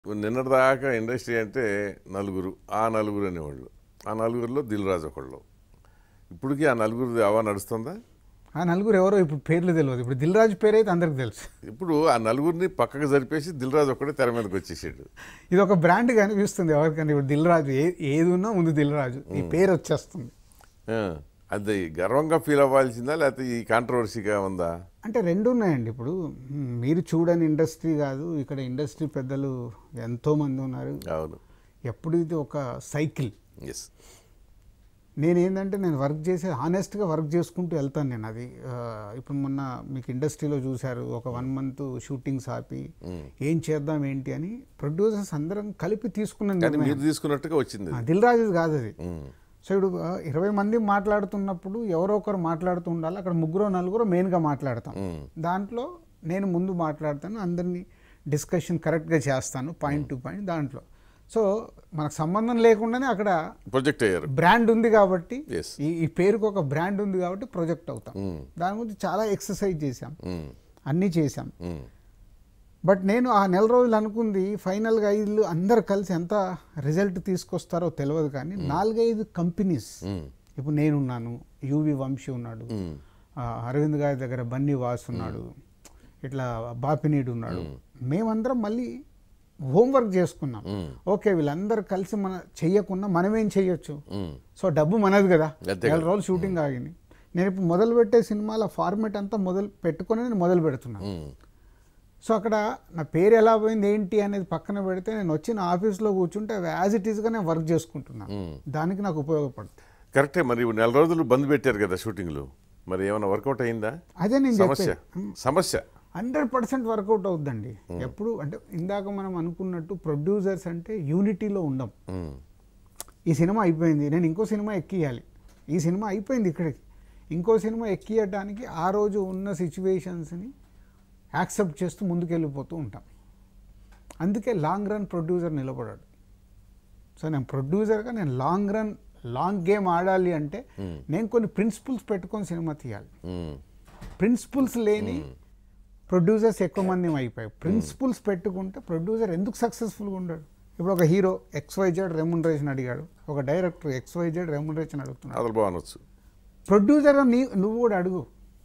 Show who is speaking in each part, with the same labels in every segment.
Speaker 1: నిన్నటిదాకా ఇండస్ట్రీ అంటే నలుగురు ఆ నలుగురు అనేవాళ్ళు ఆ నలుగురిలో దిల్ రాజు ఒకళ్ళు ఇప్పటికీ ఆ నలుగురు అవా నడుస్తుందా
Speaker 2: ఆ నలుగురు ఎవరో ఇప్పుడు పేర్లు తెలియదు ఇప్పుడు దిల్ రాజు పేరు అయితే అందరికి తెలుసు
Speaker 1: ఇప్పుడు ఆ నలుగురిని పక్కకు జరిపేసి దిల్ రాజు ఒక్కడే తెర మీదకి వచ్చేసాడు
Speaker 2: ఇది ఒక బ్రాండ్ కనిపిస్తుంది ఎవరికైనా ఇప్పుడు దిల్ రాజు ఏ ఏది ఉన్నా ముందు దిల్ రాజు ఈ పేరు వచ్చేస్తుంది
Speaker 1: ఆ, అది గర్వంగా ఫీల్ అవ్వాల్సిందా లేకపోతే ఈ కాంట్రవర్సీగా ఉందా
Speaker 2: అంటే రెండు ఉన్నాయండి ఇప్పుడు మ్, మీరు చూడని ఇండస్ట్రీ కాదు ఇక్కడ ఇండస్ట్రీ పెద్దలు ఎంతో మంది ఉన్నారు
Speaker 1: అవును
Speaker 2: ఎప్పుడు ఇది ఒక సైకిల్
Speaker 1: ఎస్
Speaker 2: నేను ఏంటంటే నేను వర్క్ చేసే హానెస్ట్గా వర్క్ చేసుకుంటూ వెళ్తాను నేను అది ఆ, ఇప్పుడు మొన్న మీకు ఇండస్ట్రీలో చూశారు ఒక వన్ మంత్ షూటింగ్స్ ఆపి ఏం చేద్దాం ఏంటి అని ప్రొడ్యూసర్స్ అందరం కలిపి తీసుకున్న
Speaker 1: కానీ
Speaker 2: నిర్ణయం.
Speaker 1: మీరు తీసుకున్నట్టుగా వచ్చింది
Speaker 2: ఆ,
Speaker 1: అది.
Speaker 2: దిల్ రాజుది కాదు అది
Speaker 1: ఉమ్,
Speaker 2: సో ఇప్పుడు ఆ, ఇరవై మంది మాట్లాడుతున్నప్పుడు ఎవరో ఒకరు మాట్లాడుతూ ఉండాలి అక్కడ ముగ్గురు నలుగురు మెయిన్గా మాట్లాడతాం
Speaker 1: ఉమ్,
Speaker 2: దాంట్లో నేను ముందు మాట్లాడతాను అందరినీ డిస్కషన్ కరెక్ట్గా చేస్తాను పాయింట్ టు పాయింట్ దాంట్లో సో మనకు సంబంధం లేకుండానే అక్కడ
Speaker 1: ప్రొజెక్ట్ అయ్యారు
Speaker 2: బ్రాండ్ ఉంది కాబట్టి
Speaker 1: Yes.
Speaker 2: ఈ ఈ పేరుకు ఒక బ్రాండ్ ఉంది కాబట్టి ప్రొజెక్ట్ అవుతాం
Speaker 1: ఉమ్,
Speaker 2: దాని గురించి చాలా ఎక్సర్సైజ్ చేశాం
Speaker 1: ఉమ్,
Speaker 2: అన్నీ చేశాం
Speaker 1: ఉమ్,
Speaker 2: బట్ నేను ఆ నెల రోజులు అనుకుంది ఫైనల్గా ఐదు అందరు కలిసి ఎంత రిజల్ట్ తీసుకొస్తారో తెలియదు కానీ నాలుగైదు కంపెనీస్
Speaker 1: ఉమ్,
Speaker 2: ఇప్పుడు నేనున్నాను యువి వంశీ ఉన్నాడు
Speaker 1: ఉమ్,
Speaker 2: ఆ, అరవింద్ గారి దగ్గర బన్నీ వాస్ ఉన్నాడు ఇట్లా బాపినీడు ఉన్నాడు మేమందరం మళ్ళీ హోంవర్క్ చేసుకున్నాం
Speaker 1: ఉమ్,
Speaker 2: ఓకే వీళ్ళందరూ కలిసి మన చెయ్యకుండా మనమేం చెయ్యొచ్చు
Speaker 1: ఉమ్,
Speaker 2: సో డబ్బు మనది కదా
Speaker 1: అంతే
Speaker 2: నెల
Speaker 1: కదా.
Speaker 2: రోజులు షూటింగ్ ఆగింది నేను ఇప్పుడు మొదలు పెట్టే సినిమాల ఫార్మేట్ అంతా మొదలు పెట్టుకొని నేను మొదలు పెడుతున్నాను
Speaker 1: ఉమ్,
Speaker 2: సో అక్కడ నా పేరు ఎలా పోయింది ఏంటి అనేది పక్కన పెడితే నేను వచ్చిన ఆఫీస్లో కూర్చుంటే అవి యాజ్ ఇట్ ఈస్గా నేను వర్క్ చేసుకుంటున్నాను
Speaker 1: ఉమ్.
Speaker 2: దానికి నాకు ఉపయోగపడుతుంది
Speaker 1: కరెక్టే మరి నెల రోజులు బంద్ పెట్టారు కదా షూటింగ్లు మరి ఏమైనా వర్కౌట్ అయిందా
Speaker 2: అదే నేను
Speaker 1: సమస్య
Speaker 2: చెప్పేది
Speaker 1: సమస్య
Speaker 2: హండ్రెడ్ పర్సెంట్ వర్కౌట్ అవుద్దండి ఎప్పుడు అంటే ఇందాక మనం అనుకున్నట్టు ప్రొడ్యూసర్స్ అంటే యూనిటీలో ఉండం
Speaker 1: ఉమ్,
Speaker 2: ఈ సినిమా అయిపోయింది నేను ఇంకో సినిమా ఎక్కియాలి ఈ సినిమా అయిపోయింది ఇక్కడికి ఇంకో సినిమా ఎక్కియడానికి ఆ రోజు ఉన్న సిచ్యువేషన్స్ని యాక్సెప్ట్ చేస్తూ ముందుకెళ్ళిపోతూ ఉంటాం అందుకే లాంగ్ రన్ ప్రొడ్యూసర్ నిలబడాడు సో నేను ప్రొడ్యూసర్గా నేను లాంగ్ రన్ లాంగ్ గేమ్ ఆడాలి అంటే నేను కొన్ని ప్రిన్సిపల్స్ పెట్టుకొని సినిమా తీయాలి
Speaker 1: ఉమ్,
Speaker 2: ప్రిన్సిపల్స్ లేని ప్రొడ్యూసర్స్ ఎక్కువ మంది అయిపోయాయి ప్రిన్సిపల్స్ పెట్టుకుంటే ప్రొడ్యూసర్ ఎందుకు సక్సెస్ఫుల్గా ఉండడు ఇప్పుడు ఒక హీరో ఎక్స్వైజెడ్ రెమ్యునరేషన్ అడిగాడు ఒక డైరెక్టర్ ఎక్స్వైజెడ్ రెమ్యునరేషన్ అడుగుతున్నాడు
Speaker 1: అదలు బాగునొచ్చు
Speaker 2: ప్రొడ్యూసర్ నీ నువ్వు కూడా అడుగు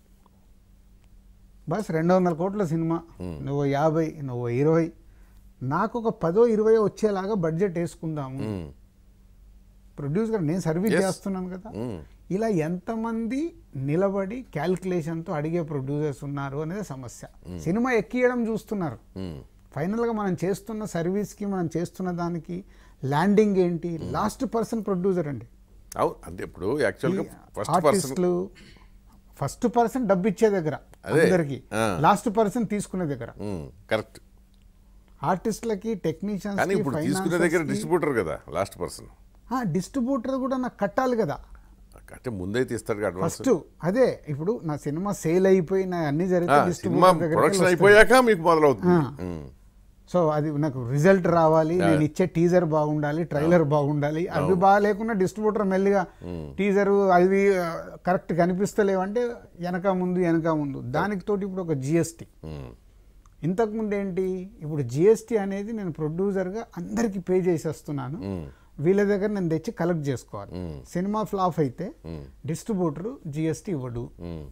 Speaker 2: బస్ రెండు వందల కోట్ల సినిమా నువ్వు యాభై నువ్వు ఇరవై నాకు ఒక పదో ఇరవై వచ్చేలాగా బడ్జెట్ వేసుకుందాము
Speaker 1: ఉమ్,
Speaker 2: ప్రొడ్యూసర్ నేను సర్వీస్
Speaker 1: Yes.
Speaker 2: చేస్తున్నాను కదా
Speaker 1: ఉమ్,
Speaker 2: ఇలా ఎంతమంది నిలబడి క్యాల్కులేషన్తో అడిగే ప్రొడ్యూసర్స్ ఉన్నారు అనేది సమస్య సినిమా ఎక్కియడం చూస్తున్నారు
Speaker 1: ఉమ్,
Speaker 2: ఫైనల్గా మనం చేస్తున్న సర్వీస్కి మనం చేస్తున్న దానికి ల్యాండింగ్ ఏంటి లాస్ట్ పర్సన్ ప్రొడ్యూసర్ అండి
Speaker 1: అవును అంటే ఇప్పుడు యాక్చువల్గా ఫస్ట్ పర్సన్
Speaker 2: ఆర్టిస్టులు ఫస్ట్ పర్సన్ డబ్బు ఇచ్చే దగ్గర
Speaker 1: అదే.
Speaker 2: అందరికి
Speaker 1: ఆ.
Speaker 2: లాస్ట్ పర్సన్ తీసుకునే దగ్గర
Speaker 1: కరెక్ట్
Speaker 2: ఆర్టిస్టులకి టెక్నీషియన్స్
Speaker 1: కానీ ఇప్పుడు తీసుకునే దగ్గర డిస్ట్రిబ్యూటర్ కదా లాస్ట్ పర్సన్
Speaker 2: డిస్ట్రిబ్యూటర్ కూడా నాకు కట్టాలి కదా
Speaker 1: అంటే ముందైతే ఇస్తాడు అడ్వాన్స్
Speaker 2: ఫస్ట్ అదే ఇప్పుడు నా సినిమా సేల్ అయిపోయి నా అన్ని జరిగితే
Speaker 1: సినిమా
Speaker 2: distributor దగ్గరికి
Speaker 1: ప్రొడక్షన్
Speaker 2: వస్తాయి.
Speaker 1: అయిపోయాక మీకు మొదలవుతుంది ఉమ్,
Speaker 2: సో అది నాకు రిజల్ట్ రావాలి నేను ఇచ్చే టీజర్ బాగుండాలి ట్రైలర్ బాగుండాలి అవి బాగా లేకుండా డిస్ట్రిబ్యూటర్ మెల్లిగా టీజర్ అవి కరెక్ట్ కనిపిస్తలేవంటే వెనక ముందు వెనక ముందు దానికి తోటి ఇప్పుడు ఒక జిఎస్టీ
Speaker 1: ఉమ్,
Speaker 2: ఇంతకుముందు ఏంటి ఇప్పుడు జిఎస్టీ అనేది నేను ప్రొడ్యూసర్గా అందరికీ పే చేసేస్తున్నాను
Speaker 1: ఉమ్,
Speaker 2: వీళ్ళ దగ్గర నేను తెచ్చి కలెక్ట్ చేసుకోవాలి
Speaker 1: మ్మ్.
Speaker 2: సినిమా ఫ్లాప్ అయితే
Speaker 1: ఉమ్,
Speaker 2: డిస్ట్రిబ్యూటర్ జిఎస్టీ ఇవ్వడు
Speaker 1: ఉమ్,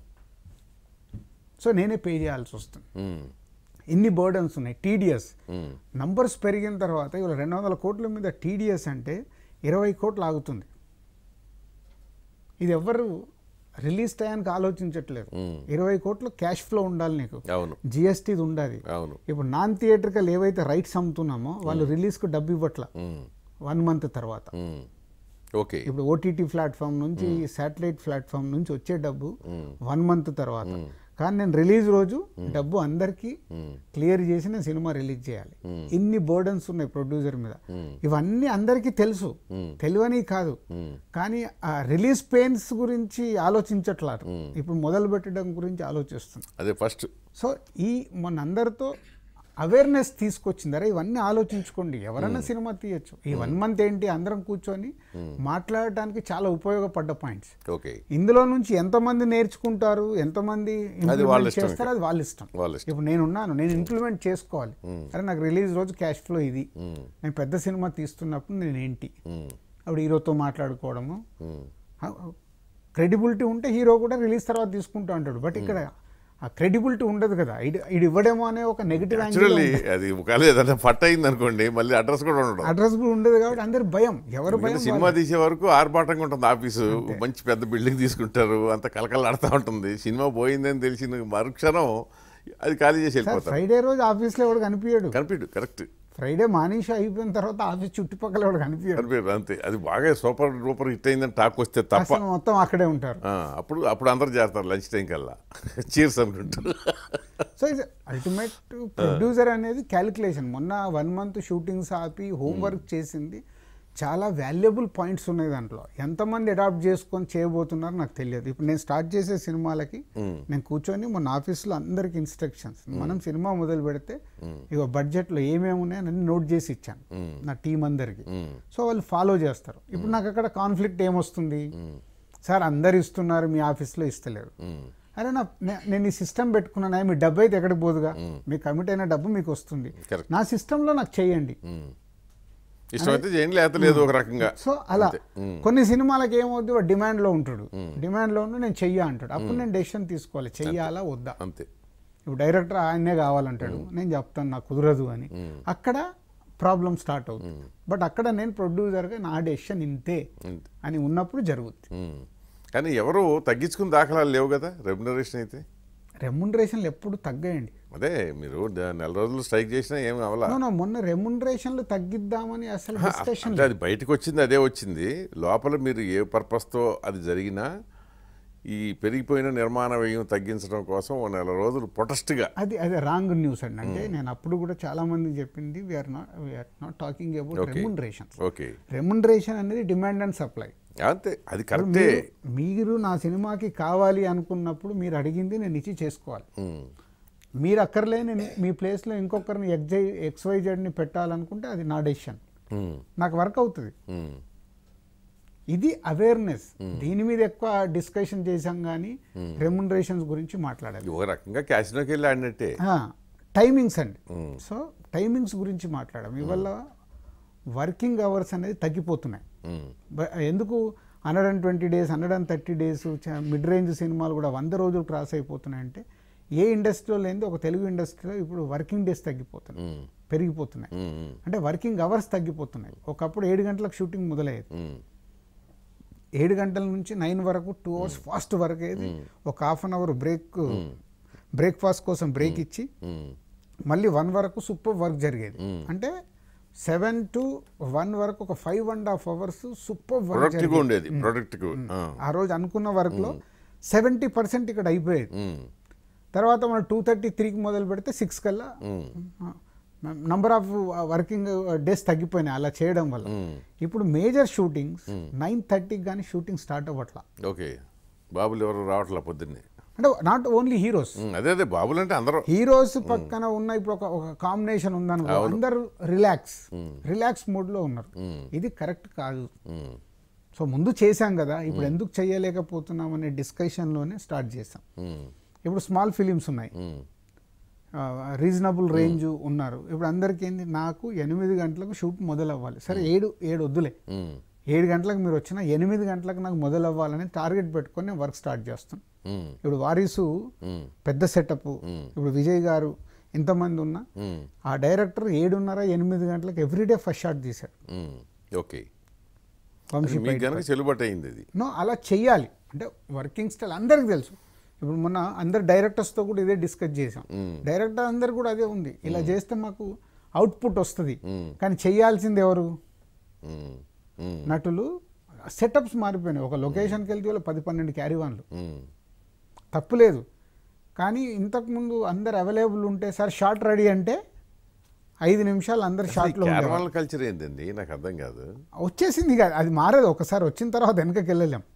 Speaker 2: సో నేనే పే చేయాల్సి వస్తుంది
Speaker 1: ఉమ్,
Speaker 2: ఇన్ని బర్డన్స్ ఉన్నాయి టీడీఎస్
Speaker 1: ఉమ్,
Speaker 2: నంబర్స్ పెరిగిన తర్వాత ఇవాళ రెండు వందల కోట్ల మీద టీడీఎస్ అంటే ఇరవై కోట్లు ఆగుతుంది ఇది ఎవ్వరు రిలీజ్ టయానికి ఆలోచించట్లేదు
Speaker 1: మ్మ్.
Speaker 2: ఇరవై కోట్లు క్యాష్ ఫ్లో ఉండాలి నీకు
Speaker 1: అవును
Speaker 2: జిఎస్టీది ఉండాలి
Speaker 1: అవును
Speaker 2: ఇప్పుడు నాన్ థియేటర్కల్ ఏవైతే రైట్స్ అమ్ముతున్నామో వాళ్ళు రిలీజ్కు డబ్బు ఇవ్వట్ల
Speaker 1: ఉమ్,
Speaker 2: వన్ మంత్ తర్వాత
Speaker 1: ఉమ్, ఓకే
Speaker 2: ఇప్పుడు ఓటీటీ ప్లాట్ఫామ్ నుంచి శాటిలైట్ ప్లాట్ఫామ్ నుంచి వచ్చే డబ్బు వన్ మంత్ తర్వాత కానీ నేను రిలీజ్ రోజు డబ్బు అందరికీ
Speaker 1: ఉమ్,
Speaker 2: క్లియర్ చేసి నేను సినిమా రిలీజ్ చేయాలి
Speaker 1: మ్మ్.
Speaker 2: ఇన్ని బర్డన్స్ ఉన్నాయి ప్రొడ్యూసర్ మీద
Speaker 1: మ్మ్.
Speaker 2: ఇవన్నీ అందరికీ తెలుసు
Speaker 1: మ్మ్.
Speaker 2: తెలియని కాదు
Speaker 1: ఉమ్,
Speaker 2: కానీ ఆ రిలీజ్ పెయిన్స్ గురించి ఆలోచించట్లేదు
Speaker 1: మ్మ్.
Speaker 2: ఇప్పుడు మొదలు పెట్టడం గురించి ఆలోచిస్తుంది
Speaker 1: అదే ఫస్ట్
Speaker 2: సో ఈ మొన్న అందరితో అవేర్నెస్ తీసుకొచ్చింది అరే ఇవన్నీ ఆలోచించుకోండి ఎవరైనా సినిమా తీయొచ్చు ఈ వన్ మంత్ ఏంటి అందరం కూర్చొని మాట్లాడటానికి చాలా ఉపయోగపడ్డ పాయింట్స్
Speaker 1: ఓకే
Speaker 2: ఇందులో నుంచి ఎంతమంది నేర్చుకుంటారు ఎంతమంది
Speaker 1: వాళ్ళ
Speaker 2: ఇంప్లిమెంట్
Speaker 1: ఇష్టం
Speaker 2: చేస్తారో అది వాళ్ళ ఇష్టం
Speaker 1: వాళ్ళ ఇష్టం
Speaker 2: ఇప్పుడు నేను ఉన్నాను నేను ఇంప్లిమెంట్ చేసుకోవాలి అరే నాకు రిలీజ్ రోజు క్యాష్ ఫ్లో ఇది నేను పెద్ద సినిమా తీస్తున్నప్పుడు నేను ఏంటి
Speaker 1: ఉమ్,
Speaker 2: అప్పుడు హీరోతో మాట్లాడుకోవడము
Speaker 1: ఉమ్,
Speaker 2: క్రెడిబిలిటీ ఉంటే హీరో కూడా రిలీజ్ తర్వాత తీసుకుంటా అంటాడు బట్ ఇక్కడ ఆ క్రెడిబిలిటీ ఉండదు కదా ఇది ఇది ఇవ్వడేమో అనే ఒక నెగిటివ్
Speaker 1: యాక్చువల్లీ అది ఒకవేళ ఏదైనా పట్ట అయింది అనుకోండి మళ్ళీ అడ్రస్ కూడా ఉండదు
Speaker 2: అడ్రస్ కూడా ఉండదు కాబట్టి అందరు భయం ఎవరు భయం
Speaker 1: ఎందుకంటే సినిమా తీసే వరకు ఆర్భాటంగా ఉంటుంది ఆఫీసు మంచి పెద్ద బిల్డింగ్ తీసుకుంటారు అంత కలకలాడుతూ ఉంటుంది సినిమా పోయిందని తెలిసిన మరుక్షణం అది ఖాళీ చేసి వెళ్ళిపోతారు
Speaker 2: ఫ్రైడే రోజు ఆఫీస్లో ఎవడు కనిపించాడు
Speaker 1: కనిపించడు కరెక్ట్
Speaker 2: ఫ్రైడే మార్నింగ్ షో అయిపోయిన తర్వాత ఆఫీస్ చుట్టుపక్కల ఎవడు కనిపించాడు
Speaker 1: కనిపించడు అంతే అది బాగా సూపర్ డూపర్ హిట్ అయిందని టాక్ వస్తే తప్ప
Speaker 2: అసలు మొత్తం అక్కడే ఉంటారు
Speaker 1: ఆ, అప్పుడు అప్పుడు అందరు చేస్తారు లంచ్ టైం కల్లా చీర్స్ అనుకుంటూ
Speaker 2: సో ఇది అల్టిమేట్ ప్రొడ్యూసర్ అనేది క్యాలిక్యులేషన్ మొన్న వన్ మంత్ షూటింగ్స్ ఆపి హోంవర్క్ చేసింది చాలా వాల్యుబుల్ పాయింట్స్ ఉన్నాయి దాంట్లో ఎంతమంది అడాప్ట్ చేసుకొని చేయబోతున్నారో నాకు తెలియదు ఇప్పుడు నేను స్టార్ట్ చేసే సినిమాలకి నేను కూర్చొని మొన్న ఆఫీస్లో అందరికి ఇన్స్ట్రక్షన్స్ మనం సినిమా మొదలు పెడితే ఇక బడ్జెట్లో ఏమేమి ఉన్నాయని అన్ని నోట్ చేసి ఇచ్చాను నా టీం అందరికి సో వాళ్ళు ఫాలో చేస్తారు ఇప్పుడు నాకు అక్కడ కాన్ఫ్లిక్ట్ ఏమొస్తుంది సార్ అందరు ఇస్తున్నారు మీ ఆఫీస్లో ఇస్తలేరు అరే నా నే- నేను ఈ సిస్టమ్ పెట్టుకున్నాను మీ డబ్బు అయితే ఎక్కడికి పోదుగా మీ కమిట్ అయిన డబ్బు మీకు వస్తుంది
Speaker 1: Correct.
Speaker 2: నా సిస్టంలో నాకు చేయండి
Speaker 1: ఇష్టమైతే చేయండి లేకపోతే లేదు ఒక రకంగా
Speaker 2: సో అలా కొన్ని సినిమాలకు ఏమవుద్ది వాడు డిమాండ్లో ఉంటాడు డిమాండ్లో ఉండి నేను చెయ్యా అంటాడు అప్పుడు నేను డెసిషన్ తీసుకోవాలి చెయ్యాలా వద్దా
Speaker 1: అంతే
Speaker 2: ఇప్పుడు డైరెక్టర్ ఆయన్నే కావాలంటాడు నేను చెప్తాను నాకు కుదరదు అని అక్కడ ప్రాబ్లం స్టార్ట్ అవుతుంది బట్ అక్కడ నేను ప్రొడ్యూసర్గా నా డెసిషన్ ఇంతే
Speaker 1: అంతే.
Speaker 2: అని ఉన్నప్పుడు జరుగుద్ది
Speaker 1: ఉమ్. కానీ ఎవరు తగ్గించుకుని దాఖలాలు లేవు కదా రెమ్యునరేషన్ అయితే
Speaker 2: రెమ్యునరేషన్లు ఎప్పుడు తగ్గాయండి
Speaker 1: అదే మీరు ద- నెల రోజులు స్ట్రైక్ చేసినా ఏమి అవలా
Speaker 2: No, no, మొన్న రెమ్యునరేషన్లు తగ్గిద్దామని అసలు డిస్కషన్
Speaker 1: అంటే అది బయటకు వచ్చింది అదే వచ్చింది లోపల మీరు ఏ పర్పస్తో అది జరిగినా ఈ పెరిగిపోయిన నిర్మాణ వ్యయం తగ్గించడం కోసం ఓ నెల రోజులు ప్రొటెస్ట్గా
Speaker 2: అది అది రాంగ్ న్యూస్ అండి అంటే నేను అప్పుడు కూడా చాలా మందికి చెప్పింది we're not we're not talking about
Speaker 1: Okay.
Speaker 2: Remuneration
Speaker 1: okay
Speaker 2: remuneration అనేది డిమాండ్ అండ్ సప్లై
Speaker 1: అంతే అది కరెక్టే
Speaker 2: మీరు నా సినిమాకి కావాలి అనుకున్నప్పుడు మీరు అడిగింది నేను ఇచ్చి చేసుకోవాలి
Speaker 1: ఉమ్.
Speaker 2: మీరు అక్కర్లే నేను మీ ప్లేస్లో ఇంకొకరిని ఎక్జై ఎక్స్వైజెడ్ని పెట్టాలనుకుంటే అది నా డెసిషన్
Speaker 1: ఉమ్.
Speaker 2: నాకు వర్క్ అవుతుంది
Speaker 1: ఉమ్.
Speaker 2: ఇది అవేర్నెస్ దీని మీద ఎక్కువ డిస్కషన్ చేశాం కానీ రెమ్యునరేషన్స్ గురించి మాట్లాడాలి
Speaker 1: ఒక రకంగా క్యాసినోకి వెళ్ళి ఆడినట్టే
Speaker 2: టైమింగ్స్ అండి సో టైమింగ్స్ గురించి మాట్లాడడం ఇవల్ల వర్కింగ్ అవర్స్ అనేది తగ్గిపోతున్నాయి
Speaker 1: ఉమ్.
Speaker 2: బ- ఎందుకు hundred and twenty days hundred and thirty days mid range సినిమాలు కూడా వంద రోజులు క్రాస్ అయిపోతున్నాయంటే ఏ ఇండస్ట్రీలో లేనిది ఒక తెలుగు ఇండస్ట్రీలో ఇప్పుడు వర్కింగ్ డేస్ తగ్గిపోతున్నాయి
Speaker 1: ఉమ్.
Speaker 2: పెరిగిపోతున్నాయి
Speaker 1: ఉమ్. ఉమ్.
Speaker 2: అంటే వర్కింగ్ అవర్స్ తగ్గిపోతున్నాయి ఒకప్పుడు ఏడు గంటలకు షూటింగ్ మొదలయ్యేది
Speaker 1: ఉమ్.
Speaker 2: ఏడు గంటల నుంచి నైన్ వరకు టూ అవర్స్ ఫాస్ట్ వర్క్ అయ్యేది ఒక half an hour break breakfast కోసం బ్రేక్ ఇచ్చి
Speaker 1: ఉమ్.
Speaker 2: మళ్ళీ వన్ వరకు సూపర్ వర్క్ జరిగేది అంటే సెవెన్ టు వన్ వరకు ఒక five and half hours super work
Speaker 1: ప్రొడక్టివ్గా ఉండేది ప్రొడక్టివ్
Speaker 2: ఆ రోజు అనుకున్న వర్క్లో సెవెంటీ పర్సెంట్ ఇక్కడ అయిపోయేది తర్వాత మనం టూ థర్టీ త్రీకి మొదలు పెడితే సిక్స్ కల్లా నంబర్ ఆఫ్ వర్కింగ్ డేస్ తగ్గిపోయినాయి అలా చేయడం వల్ల ఇప్పుడు మేజర్ షూటింగ్స్ నైన్ థర్టీకి కానీ షూటింగ్ స్టార్ట్ అవ్వట్లా
Speaker 1: ఓకే బాబులు ఎవరు రావట్లే పొద్దున్నే
Speaker 2: అంటే నాట్ ఓన్లీ హీరోస్
Speaker 1: ఉమ్, అదే అదే బాబులు అంటే అందరూ
Speaker 2: హీరోస్ పక్కన ఉన్న ఇప్పుడు ఒక ఒక కాంబినేషన్ ఉందనుకో అందరూ రిలాక్స్ రిలాక్స్ మూడ్లో ఉన్నారు ఇది కరెక్ట్ కాదు
Speaker 1: ఉమ్,
Speaker 2: సో ముందు చేశాం కదా ఇప్పుడు ఎందుకు చేయలేకపోతున్నాం అనే డిస్కషన్లోనే స్టార్ట్ చేసాం
Speaker 1: ఉమ్,
Speaker 2: ఇప్పుడు స్మాల్ ఫిలిమ్స్ ఉన్నాయి
Speaker 1: ఉమ్,
Speaker 2: రీజనబుల్ రేంజ్ ఉన్నారు ఇప్పుడు అందరికీ ఏంది నాకు ఎనిమిది గంటలకు షూట్ మొదలు అవ్వాలి సరే ఏడు ఏడు వద్దులే
Speaker 1: ఉమ్,
Speaker 2: ఏడు గంటలకు మీరు వచ్చినా ఎనిమిది గంటలకు నాకు మొదలు అవ్వాలని టార్గెట్ పెట్టుకొని నేను వర్క్ స్టార్ట్ చేస్తాను
Speaker 1: ఉమ్,
Speaker 2: ఇప్పుడు వారీసు
Speaker 1: ఉమ్,
Speaker 2: పెద్ద సెటప్ ఇప్పుడు విజయ్ గారు ఇంతమంది ఉన్నా
Speaker 1: ఉమ్,
Speaker 2: ఆ డైరెక్టర్ ఏడున్నర ఎనిమిది గంటలకు ఎవ్రీడే ఫస్ట్ షాట్ తీశాడు
Speaker 1: ఉమ్, ఓకే
Speaker 2: వంశీ
Speaker 1: మీకు కనుక చెల్లుబాటు అయింది అది
Speaker 2: నో అలా చెయ్యాలి అంటే వర్కింగ్ స్టైల్ అందరికి తెలుసు ఇప్పుడు మొన్న అందరు డైరెక్టర్స్తో కూడా ఇదే డిస్కస్ చేసాం డైరెక్టర్ అందరు కూడా అదే ఉంది ఇలా చేస్తే మాకు అవుట్పుట్ వస్తుంది కానీ చెయ్యాల్సింది ఎవరు
Speaker 1: ఉమ్, ఉమ్,
Speaker 2: నటులు సెటప్స్ మారిపోయినాయి ఒక లొకేషన్కి వెళ్తే వాళ్ళు పది పన్నెండు క్యారీవాన్లు
Speaker 1: ఉమ్,
Speaker 2: తప్పులేదు కానీ ఇంతకుముందు అందరు అవైలబుల్ ఉంటే సార్ షార్ట్ రెడీ అంటే ఐదు నిమిషాలు అందరు షార్ట్లో ఉండేవాళ్ళు
Speaker 1: క్యారవాన్ కల్చర్ ఏంటండి నాకు అర్థం కాదు
Speaker 2: వచ్చేసింది కాదు అది మారదు ఒకసారి వచ్చిన తర్వాత వెనకకి వెళ్ళలేం